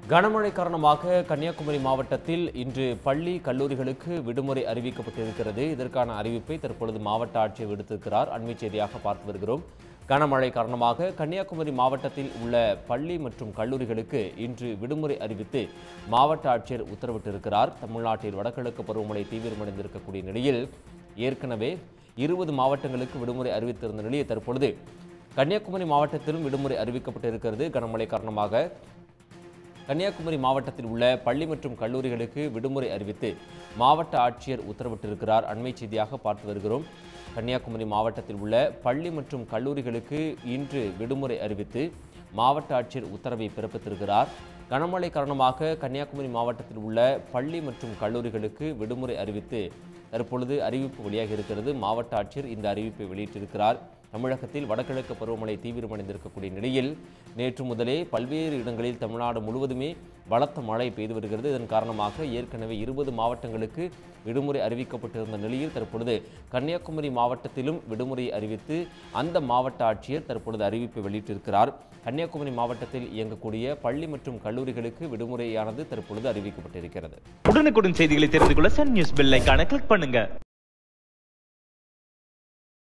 கனமழை காரணமாக கன்னியாகுமரி மாவட்டத்தில் இன்று பள்ளி கல்லூரிகளுக்கு விடுமுறை அறிவிக்கப்பட்டிருக்கிறது இதற்கான அறிவிப்பை தற்பொழுது மாவட்ட ஆட்சியர் விடுத்திருக்கிறார் அண்மை செய்தியாக பார்த்து வருகிறோம் கனமழை காரணமாக கன்னியாகுமரி மாவட்டத்தில் உள்ள பள்ளி மற்றும் கல்லூரிகளுக்கு இன்று விடுமுறை அறிவித்து மாவட்ட ஆட்சியர் உத்தரவிட்டிருக்கிறார் தமிழ்நாட்டில் வடகிழக்கு பருவமழை தீவிரமடைந்திருக்கக்கூடிய நிலையில் ஏற்கனவே இருபது மாவட்டங்களுக்கு விடுமுறை அறிவித்திருந்த நிலையில் தற்பொழுது கன்னியாகுமரி மாவட்டத்திலும் விடுமுறை அறிவிக்கப்பட்டிருக்கிறது கனமழை காரணமாக கன்னியாகுமரி மாவட்டத்தில் உள்ள பள்ளி மற்றும் கல்லூரிகளுக்கு விடுமுறை அறிவித்து மாவட்ட ஆட்சியர் உத்தரவிட்டிருக்கிறார் அண்மை செய்தியாக பார்த்து வருகிறோம் கன்னியாகுமரி மாவட்டத்தில் உள்ள பள்ளி மற்றும் கல்லூரிகளுக்கு இன்று விடுமுறை அறிவித்து மாவட்ட ஆட்சியர் உத்தரவை பிறப்பித்திருக்கிறார் கனமழை காரணமாக கன்னியாகுமரி மாவட்டத்தில் உள்ள பள்ளி மற்றும் கல்லூரிகளுக்கு விடுமுறை அறிவித்து தற்பொழுது அறிவிப்பு வெளியாகி இருக்கிறது மாவட்ட ஆட்சியர் இந்த அறிவிப்பை வெளியிட்டிருக்கிறார் தமிழகத்தில் வடகிழக்கு பருவமழை தீவிரமடைந்திருக்கக்கூடிய நிலையில் நேற்று முதலே பல்வேறு இடங்களில் தமிழ்நாடு முழுவதுமே பலத்த மழை பெய்து வருகிறது இதன் காரணமாக ஏற்கனவே இருபது மாவட்டங்களுக்கு விடுமுறை அறிவிக்கப்பட்டிருந்த நிலையில் தற்பொழுது கன்னியாகுமரி மாவட்டத்திலும் விடுமுறை அறிவித்து அந்த மாவட்ட ஆட்சியர் தற்பொழுது அறிவிப்பை வெளியிட்டிருக்கிறார் கன்னியாகுமரி மாவட்டத்தில் இயங்கக்கூடிய பள்ளி மற்றும் கல்லூரிகளுக்கு விடுமுறையானது தற்பொழுது அறிவிக்கப்பட்டிருக்கிறது உடனுக்குடன் செய்திகளை தெரிந்து கொள்ள சன் நியூஸ் பெல் ஐகானை கிளிக் பண்ணுங்க